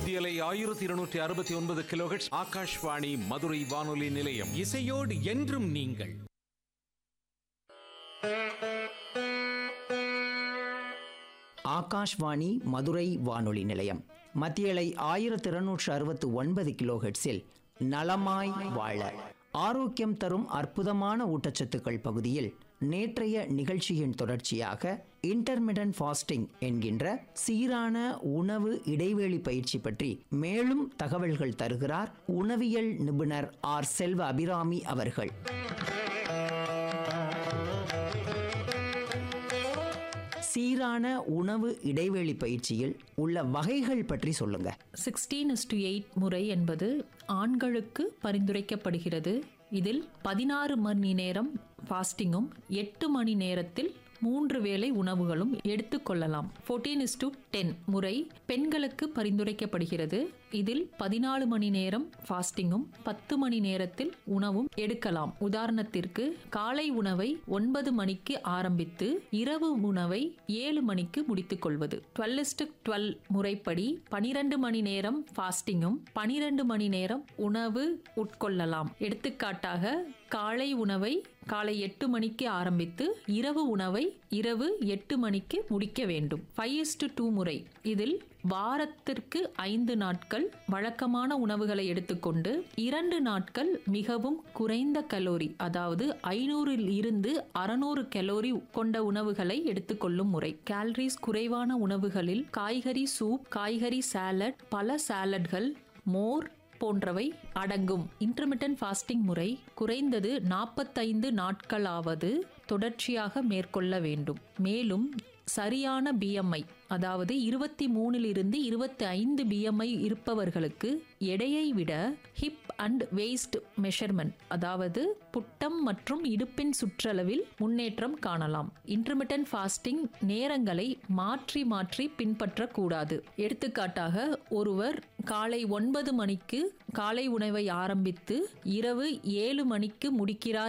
மத்தியலை ஆயிரத்தி இருநூற்றி அறுபத்தி ஒன்பது கிலோஹெட்ஸ் ஆகாஷ்வாணி மதுரை வானொலி நிலையம் இசையோடு என்றும் நீங்கள் ஆகாஷ்வாணி மதுரை வானொலி நிலையம் மத்தியலை ஆயிரத்தி இருநூற்று அறுபத்து ஒன்பது கிலோஹெட்ஸில் நலமாய் வாழ ஆரோக்கியம் தரும் அற்புதமான ஊட்டச்சத்துக்கள் பகுதியில் நேற்றைய நிகழ்ச்சியின் தொடர்ச்சியாக இன்டர்மிடன்ட் ஃபாஸ்டிங் என்கின்ற சீரான உணவு இடைவெளி பயிற்சி பற்றி மேலும் தகவல்கள் தருகிறார் உணவியல் நிபுணர் ஆர் செல்வ அபிராமி அவர்கள் சீரான உணவு இடைவெளி பயிற்சியில் உள்ள வகைகள் பற்றி சொல்லுங்க சிக்ஸ்டீன் டு எயிட் முறை என்பது ஆண்களுக்கு பரிந்துரைக்கப்படுகிறது இதில் பதினாறு மணி நேரம் ஃபாஸ்டிங்கும் எட்டு மணி நேரத்தில் மூன்று வேளை உணவுகளும் எடுத்துக்கொள்ளலாம் ஃபோர்டீன் இஸ் டு டென் முறை பெண்களுக்கு பரிந்துரைக்கப்படுகிறது இதில் பதினாலு மணி நேரம் ஃபாஸ்டிங்கும் பத்து மணி நேரத்தில் உணவும் எடுக்கலாம் உதாரணத்திற்கு காலை உணவை ஒன்பது மணிக்கு ஆரம்பித்து இரவு உணவை ஏழு மணிக்கு முடித்துக் கொள்வது டுவெல் இஸ்டு டுவெல் முறைப்படி பனிரெண்டு மணி நேரம் ஃபாஸ்டிங்கும் பனிரெண்டு மணி நேரம் உணவு உட்கொள்ளலாம் எடுத்துக்காட்டாக காலை உணவை காலை எட்டு மணிக்கு ஆரம்பித்து இரவு உணவை இரவு எட்டு மணிக்கு முடிக்க வேண்டும் ஃபைவ் இஸ்டு டூ முறை இதில் வாரத்திற்கு ஐந்து நாட்கள் வழக்கமான உணவுகளை எடுத்துக்கொண்டு இரண்டு நாட்கள் மிகவும் குறைந்த கலோரி அதாவது ஐநூறில் இருந்து அறுநூறு கலோரி கொண்ட உணவுகளை எடுத்துக்கொள்ளும் முறை கேலரிஸ் குறைவான உணவுகளில் காய்கறி சூப் காய்கறி சாலட் பல சாலட்கள் மோர் போன்றவை அடங்கும் இன்டர்மிட்டன்ட் ஃபாஸ்டிங் முறை குறைந்தது நாற்பத்தைந்து நாட்களாவது தொடர்ச்சியாக மேற்கொள்ள வேண்டும் மேலும் சரியான பிஎம்ஐ அதாவது இருபத்தி மூணிலிருந்து இருபத்தி ஐந்து பிஎம்ஐ இருப்பவர்களுக்கு எடையை விட ஹிப் அண்ட் வேஸ்ட் மெஷர்மெண்ட் அதாவது புட்டம் மற்றும் இடுப்பின் சுற்றளவில் முன்னேற்றம் காணலாம் இன்டர்மிட்டன்ட் ஃபாஸ்டிங் நேரங்களை மாற்றி மாற்றி பின்பற்றக்கூடாது எடுத்துக்காட்டாக ஒருவர் காலை ஒன்பது மணிக்கு காலை உணவை ஆரம்பித்து இரவு ஏழு மணிக்கு முடிக்கிறார்